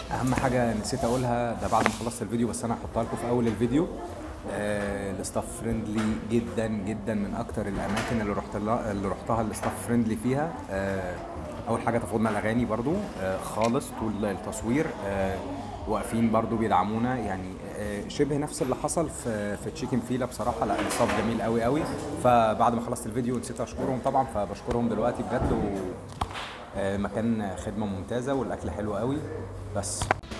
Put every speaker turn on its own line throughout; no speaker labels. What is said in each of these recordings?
اهم حاجه نسيت اقولها ده بعد ما خلصت الفيديو بس انا هحطها لكم في اول الفيديو آه الستاف فريندلي جدا جدا من اكتر الاماكن اللي رحت لها اللي رحتها الستاف فريندلي فيها آه اول حاجه تاخدنا الاغاني برضو آه خالص طول التصوير آه واقفين برضو بيدعمونا يعني آه شبه نفس اللي حصل في في تشيكن فيلا بصراحه لا الستاف جميل قوي قوي فبعد ما خلصت الفيديو نسيت اشكرهم طبعا فبشكرهم دلوقتي بجد و آه، مكان خدمه ممتازه والاكل حلو قوي بس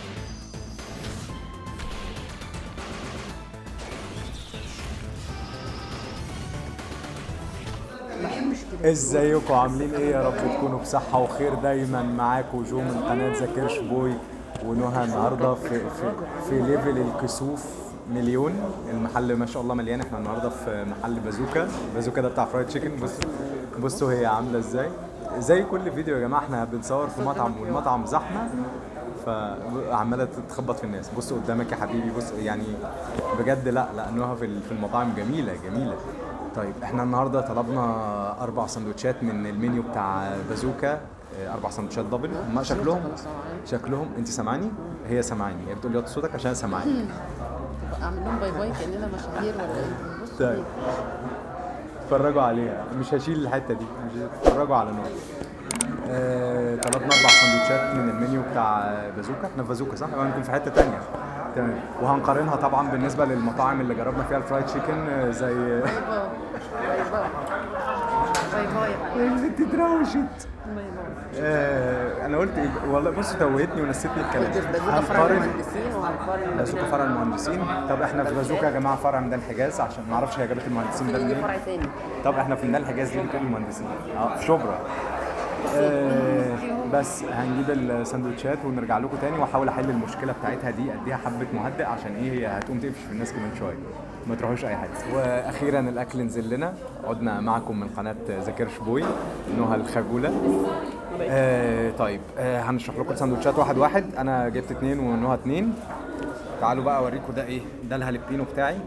ازيكم عاملين ايه يا رب تكونوا بصحة وخير دايما معاكم جو من قناة ذاكرش بوي ونهى النهاردة في في في ليفل الكسوف مليون المحل ما شاء الله مليان احنا النهارده في محل بازوكا بازوكا ده بتاع فرايد تشيكن بصوا بصوا هي عاملة ازاي زي كل فيديو يا جماعة احنا بنصور في مطعم والمطعم زحمة فعمالة تخبط في الناس بصوا قدامك يا حبيبي بص يعني بجد لا لا نهى في في المطاعم جميلة جميلة طيب احنا النهارده طلبنا اربع سندوتشات من المنيو بتاع بازوكا اه، اربع سندوتشات دبل هم شكلهم شكلهم انت سامعاني هي سامعاني هي بتقول لي وطي صوتك عشان سامعاني
اعمل لهم باي باي كاننا مشاهير ولا ايه بص
طيب اتفرجوا عليها مش هشيل الحته دي مش اتفرجوا على نور آه، طلبنا اربع سندوتشات من المنيو بتاع بازوكا احنا في بازوكا صح؟ وهنكون في حته تانية تمام وهنقارنها طبعا بالنسبه للمطاعم اللي جربنا فيها الفرايد تشيكن آه، زي
باي باي باي باي يا حبيبي
البنت اتروشت
باي باي
آه، انا قلت ايه والله بص توهتني ونسيتني الكلام
كنت في بازوكا فرع
هنقارن
المهندسين وهنقارن
بازوكا فرع المهندسين طب احنا في بازوكا يا جماعه فرع ميدان الحجاز عشان ما اعرفش هي جابت المهندسين ده
في
منين
فرع تاني
طب احنا في ميدان الحجاز ليه بتقول المهندسين اه في شبرا آه بس هنجيب السندوتشات ونرجع لكم تاني واحاول احل المشكله بتاعتها دي اديها حبه مهدئ عشان ايه هي هتقوم تقفش في الناس كمان شويه ما تروحوش اي حاجه واخيرا الاكل نزل لنا عدنا معكم من قناه ذاكرش بوي نهى الخجوله آه طيب آه هنشرح لكم السندوتشات واحد واحد انا جبت اتنين ونهى اتنين تعالوا بقى اوريكم ده ايه ده الهالبينو بتاعي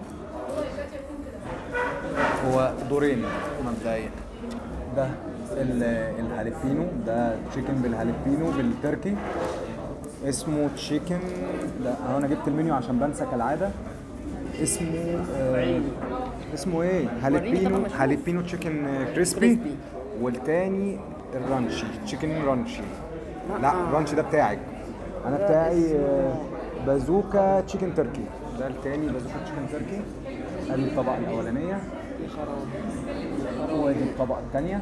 هو دورين مبدئيا ده ال- الهالبينو ده تشيكن بالهالبينو بالتركي اسمه تشيكن ده أهو انا جبت المنيو عشان بنسى كالعاده اسمه آه اسمه ايه هالبينو
طبعا مش
هالبينو تشيكن كريسبي
كريسبي.
والتاني الرانشي تشيكن رانشي لا
آه.
رانشي ده بتاعك انا بتاعي آه، بازوكا تشيكن تركي ده التاني بازوكا تشيكن تركي ادي الطبقه الاولانيه وادي الطبقه الثانيه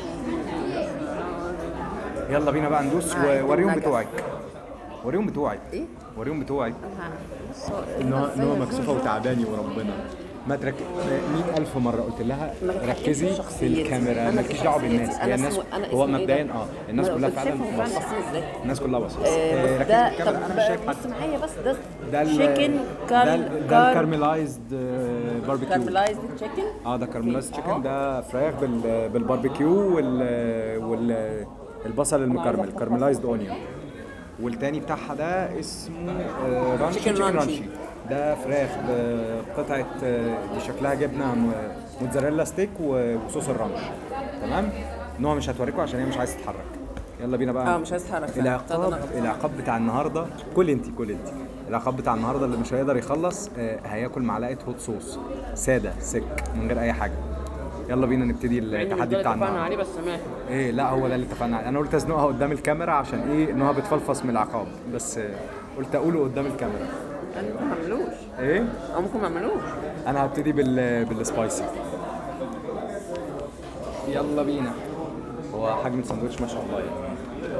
يلا بينا بقى ندوس
آه،
ووريهم
نجف.
بتوعك وريهم بتوعك
ايه؟
وريهم بتوعك
بص هو-
ان هو ان هو
إزاي
مكسوفه
الزوجة؟
وتعباني وربنا ما ترك 100000 مره قلت لها
ما تتحكمش
ركزي
في
في
شخصيتي.
الكاميرا
أنا
مالكيش
في
دعوه
شخصيتي.
بالناس
أنا
هي الناس
اسمه- أنا
هو
اسمه إيه
مبدئيا
ده؟
اه الناس
أنا
كلها
كنت
فعلا
شايفهم فعلا
بصت
باصين إزاي؟
الناس كلها بصت
آه،
آه،
بس
ركزي
ده
في الكاميرا انا مش شايف
طب
حد
بص معايا بس ده
ده ال-
تشيكن
ده
كار
ال- ده الكارملايزد باربيكيو
كارملايزد تشيكن
اه ده كارملايزد
أهو.
تشيكن ده فراخ بال بالباربيكيو وال وال البصل المكرمل كارملايزد اونيون والتاني بتاعها ده اسمه آه، رانشي
Chicken
تشيكن
رانشي.
رانشي ده فراخ بقطعه آه، دي شكلها جبنه م- موتزاريلا ستيك و- وصوص الرانش تمام نوع مش هتوريكم عشان هي مش عايزه تتحرك يلا بينا بقى
اه مش عايز اتحرك فعلا.
العقاب
ابتدى أنا غلطان.
العقاب بتاع النهارده كل انت كل انت العقاب بتاع النهارده اللي مش هيقدر يخلص آه، هياكل معلقه هوت صوص ساده سك من غير اي حاجه يلا بينا نبتدي التحدي بتاع النهارده
عليه بس ماشي
ايه لا هو ده اللي اتفقنا عليه انا قلت ازنقها قدام الكاميرا عشان ايه ان هو بتفلفص من العقاب بس آه، قلت اقوله قدام الكاميرا
انا ممكن ما اعملوش
ايه
او ممكن ما اعملوش
انا هبتدي بال بالسبايسي يلا بينا هو حجم الساندوتش ما شاء الله يعني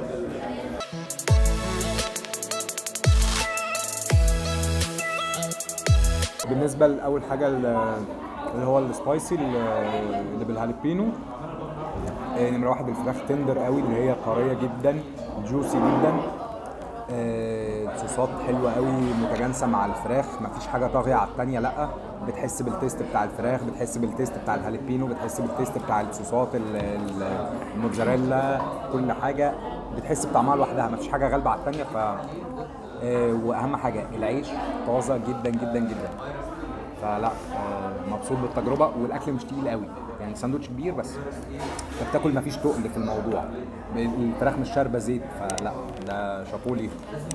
بالنسبه لاول حاجه ال- اللي هو السبايسي ال- اللي بالهالبينو آه، نمره واحد الفراخ تندر قوي اللي هي طريه جدا جوسي جدا آه، صوصات حلوه قوي متجانسه مع الفراخ مفيش حاجه طاغيه على الثانيه لا بتحس بالتيست بتاع الفراخ بتحس بالتيست بتاع الهالبينو بتحس بالتيست بتاع الصوصات ال- ال- الموتزاريلا كل حاجه بتحس بطعمها لوحدها مفيش حاجه غالبه على الثانيه ف آه، واهم حاجه العيش طازه جدا جدا جدا فلا آه، مبسوط بالتجربه والاكل مش تقيل قوي يعني ساندوتش كبير بس انت بتاكل مفيش تقل في الموضوع الفراخ مش شاربه زيت فلا ده شابوه ليه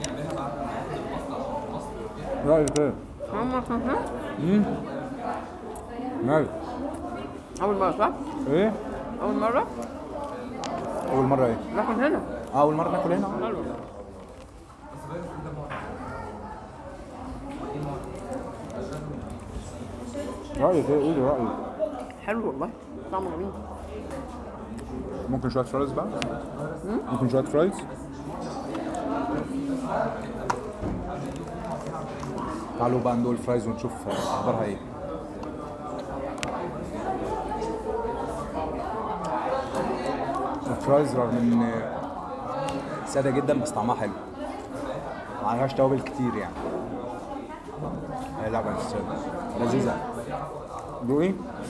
رايك ايه؟
ماما ها
مالك
اول مره صح
ايه؟
اول مره
اول مره ايه؟
ناكل هنا
اه اول مره ناكل هنا
حلو
رايك ايه؟ قولي رايك
حلو والله طعمه جميل
ممكن شويه فرايز بقى ممكن شويه فرايز تعالوا بقى ندوق الفرايز ونشوف اخبارها ايه الفرايز رغم ان ساده جدا بس طعمها حلو ما عليهاش توابل كتير يعني آه، لا بس لذيذه دوقي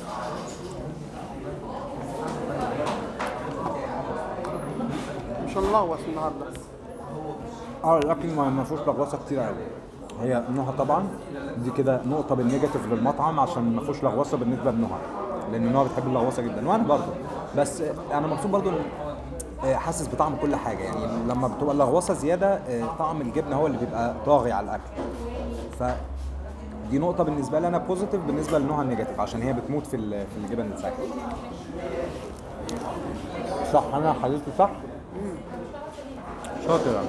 مش هنلغوص النهارده
اه الاكل ما ما فيهوش لغوصه كتير قوي هي نهى طبعا دي كده نقطه بالنيجاتيف للمطعم عشان ما فيهوش لغوصه بالنسبه لنهى لان نهى بتحب اللغوصه جدا وانا برضه بس آه، انا مبسوط برضه إن- آه، حاسس بطعم كل حاجه يعني لما بتبقى اللغوصه زياده آه، طعم الجبنه هو اللي بيبقى طاغي على الاكل ف دي نقطة بالنسبة لي أنا بوزيتيف بالنسبة لنهى النيجاتيف عشان هي بتموت في ال- في الجبن السايحة. صح أنا حللته صح؟ شاطر أنا.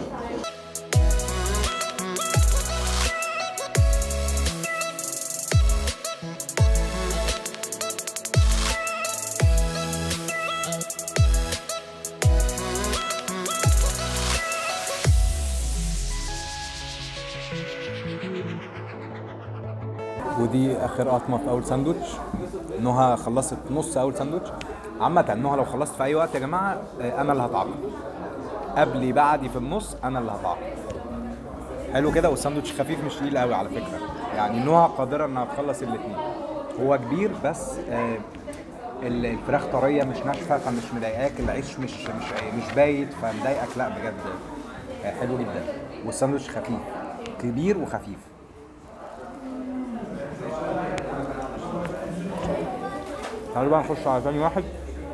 ودي اخر قطمه في اول ساندوتش نهى خلصت نص اول ساندوتش عامة نهى لو خلصت في اي وقت يا جماعة آه، انا اللي هتعاقب قبلي بعدي في النص انا اللي هتعاقب حلو كده والساندوتش خفيف مش تقيل قوي على فكرة يعني نهى قادرة انها تخلص الاثنين هو كبير بس آه، ال- الفراخ طرية مش ناشفة فمش مضايقاك العيش مش مش مش بايت فمضايقك لا بجد آه، حلو جدا والساندوتش خفيف كبير وخفيف تعالوا بقى نخش على تاني واحد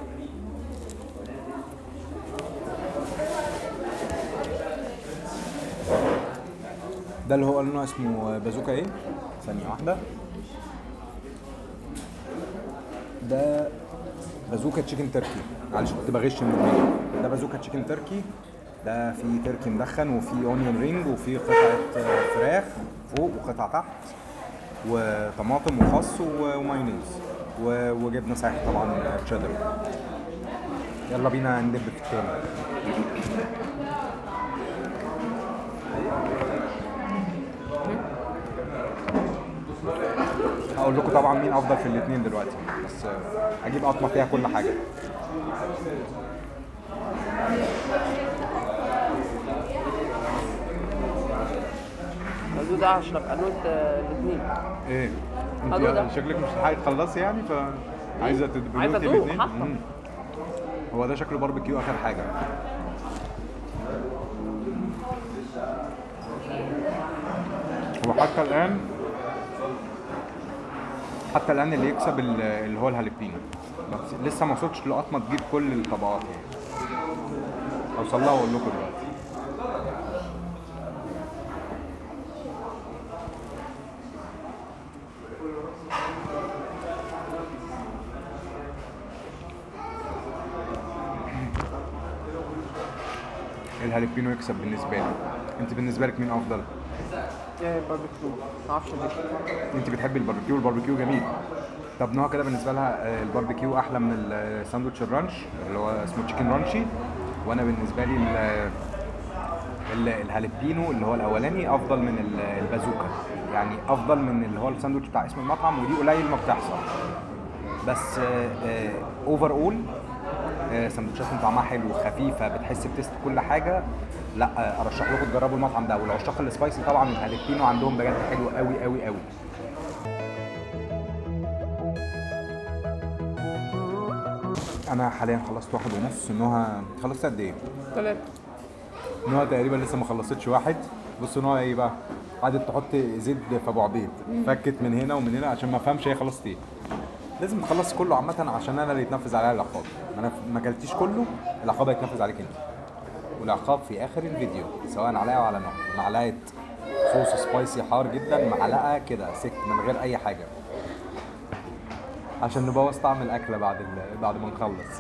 ده اللي هو قالوا اسمه بازوكا ايه؟ ثانية واحدة ده بازوكا تشيكن تركي معلش كنت بغش من المنيو ده بازوكا تشيكن تركي ده في تركي مدخن وفي اونيون رينج وفي قطعة فراخ فوق وقطعة تحت وطماطم وخس و- ومايونيز و- وجبنه سايحه طبعا تشيدر يلا بينا ندب في التاني هقول لكم طبعا مين افضل في الاثنين دلوقتي بس اجيب قطمه فيها كل حاجه
الدود ده عشان ابقى نوت الاثنين
ايه
هدوء ده.
انت شكلك مش هتلحقي تخلصي يعني ف عايزه تدبلوتي
عايزة أدوق،
الاثنين
حاطة.
هو ده شكله باربيكيو اخر حاجه هو حتى الان حتى الان اللي يكسب ال- اللي هو الهالبينو بس لسه ما وصلتش لقطمه تجيب كل الطبقات يعني اوصل لها واقول لكم دلوقتي الهالبينو يكسب بالنسبه لي انت بالنسبه لك مين افضل
ايه باربيكيو ما اعرفش ليه
انت بتحبي الباربيكيو الباربيكيو جميل طب نوع كده بالنسبه لها آه، الباربيكيو احلى من الساندوتش الرانش اللي هو اسمه تشيكن رانشي وانا بالنسبه لي ال- ال- الهالبينو اللي هو الاولاني افضل من ال- البازوكا يعني افضل من اللي هو الساندوتش بتاع اسم المطعم ودي قليل ما بتحصل بس اوفر اول سندوتشاتهم طعمها حلو خفيفه بتحس بتست كل حاجه لا آه، ارشح لكم تجربوا المطعم ده والعشاق السبايسي طبعا الهالبينو عندهم بجد حلو قوي قوي قوي انا حاليا خلصت واحد ونص نهى خلصت قد ايه؟
ثلاثة
نوع تقريبا لسه ما خلصتش واحد بصوا نوع ايه بقى قعدت تحط زيت في ابو عبيد فكت من هنا ومن هنا عشان ما افهمش هي خلصت ايه لازم تخلص كله عامة عشان انا اللي يتنفذ عليا العقاب ما انا ما اكلتيش كله العقاب هيتنفذ عليك انت والعقاب في اخر الفيديو سواء عليا او على نوع معلقة صوص سبايسي حار جدا معلقة كده سك من غير اي حاجة عشان نبوظ طعم الاكلة بعد ال- بعد ما نخلص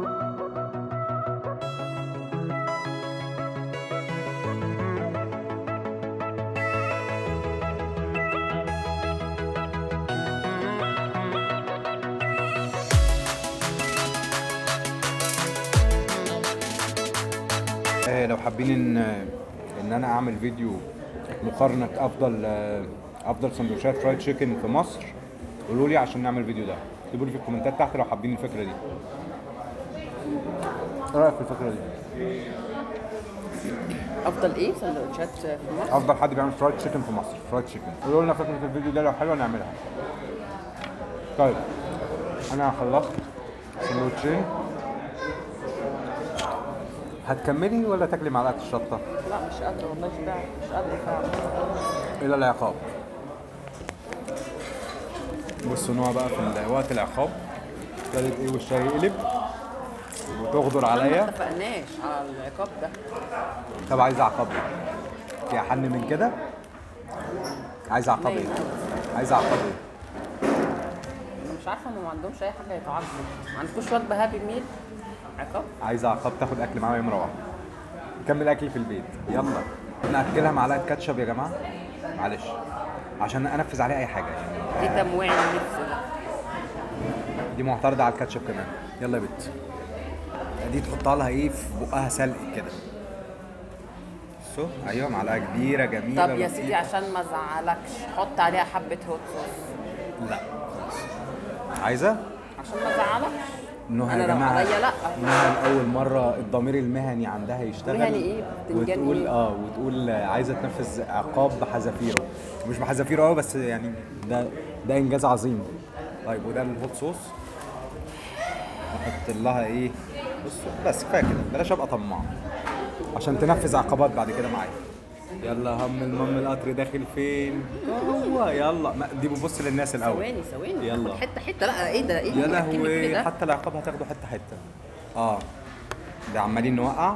آه، لو حابين ان ان انا اعمل فيديو مقارنه افضل آه، افضل سندوتشات فرايد تشيكن في مصر قولوا لي عشان نعمل الفيديو ده اكتبوا لي في الكومنتات تحت لو حابين الفكره دي ايه رايك في الفكره دي
افضل ايه سندوتشات في مصر
افضل حد بيعمل فرايد تشيكن في مصر فرايد تشيكن قولوا لنا فكره الفيديو ده لو حلوه نعملها طيب انا خلصت سندوتشين هتكملي ولا تاكلي معلقه الشطه
لا مش قادره والله شبعت مش قادره فعلا
الى العقاب بصوا نوع بقى في وقت العقاب ابتدت ايه والشاي يقلب وتغدر
ما
عليا
اتفقناش على العقاب ده
طب عايز عقاب ايه؟ في احن من كده عايز عقاب ايه؟ عايز عقاب ايه؟
انا مش عارفه هم ما عندهمش اي حاجه يتعاقبوا ما عندكوش وجبه هابي ميل عقاب
عايز عقاب تاخد اكل معايا يوم روح كمل اكل في البيت يلا ناكلها معلقه كاتشب يا جماعه معلش عشان انفذ عليها اي حاجه يعني
ايه تمويع النفس ده
دي معترضه على الكاتشب كمان يلا يا بت دي تحطها لها ايه في بقها سلق كده سو ايوه معلقه كبيره جميله
طب يا
لطيفة.
سيدي عشان ما ازعلكش حط عليها حبه هوت صوص
لا خلاص عايزه
عشان ما ازعلكش
نهى
انا
يا
لو
جماعه
عليا لا
نهى لاول مره الضمير المهني عندها يشتغل
مهني إيه؟ بتنجان
وتقول
إيه؟
اه وتقول عايزه تنفذ عقاب بحذافيره مش بحذافيره قوي بس يعني ده ده انجاز عظيم طيب وده الهوت صوص نحط لها ايه بص بس كفايه كده بلاش ابقى طماع عشان تنفذ عقبات بعد كده معايا يلا هم المم القطر داخل فين هو يلا ما- دي ببص للناس الاول
ثواني ثواني
يلا.
تاخد حته حته لا ايه ده ايه
يا
اللي أكلني كل
لهوي
ده؟
حتى العقاب هتاخده حته حته اه ده عمالين نوقع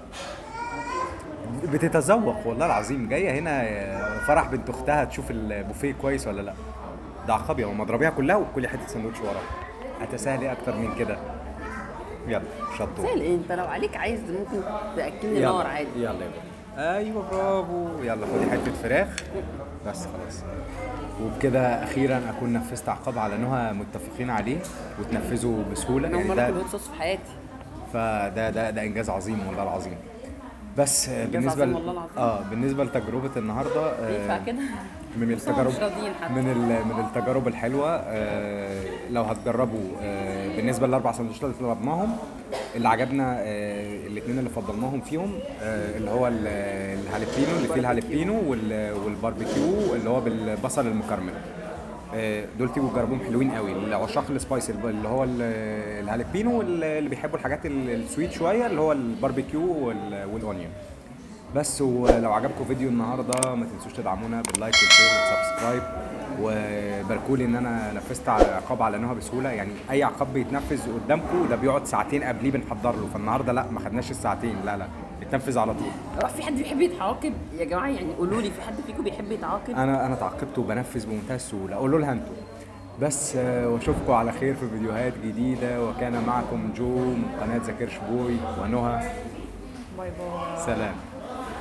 بتتذوق والله العظيم جايه هنا فرح بنت اختها تشوف البوفيه كويس ولا لا ده عقاب يا ماما اضربيها كلها وكلي حته سندوتش ورا هتسهل ايه اكتر من كده يلا شطور
سهل إيه؟ انت لو عليك عايز ممكن تاكلني نار عادي
يلا يا بابا ايوه برافو يلا خدي حته فراخ بس خلاص وبكده اخيرا اكون نفذت عقاب على نهى متفقين عليه وتنفذه بسهوله
انا اول
يعني
مره اكل
ده
هوت صوص في حياتي
فده ده ده انجاز عظيم والله العظيم بس آه، بالنسبه
عظيم
ل-
والله العظيم.
اه بالنسبه لتجربه النهارده آه،
ينفع كده
من
بس هم
التجارب
مش راضيين حتى.
من ال- من التجارب الحلوه آه، لو هتجربوا آه، بالنسبه للاربع سندوتشات اللي طلبناهم اللي عجبنا الاثنين اللي فضلناهم فيهم آه، اللي هو ال- الهالبينو اللي فيه الهالبينو وال- والباربيكيو اللي هو بالبصل المكرمل آه، دول تيجوا تجربوهم حلوين قوي لعشاق السبايسي اللي هو ال- الهالبينو واللي بيحبوا الحاجات ال- السويت شويه اللي هو الباربيكيو وال- والاونيون بس ولو عجبكم فيديو النهارده ما تنسوش تدعمونا باللايك والشير والسبسكرايب وباركوا لي ان انا نفذت على عقاب على نهى بسهوله يعني اي عقاب بيتنفذ قدامكم ده بيقعد ساعتين قبليه بنحضر له فالنهارده لا ما خدناش الساعتين لا لا اتنفذ على طول
هو في حد بيحب يتعاقب يا جماعه يعني قولوا لي في حد فيكم بيحب يتعاقب
انا انا تعاقبت وبنفذ بمنتهى السهوله قولوا لها انتوا بس آه، واشوفكم على خير في فيديوهات جديده وكان معكم جو من قناه ذاكرش بوي ونهى
باي باي
سلام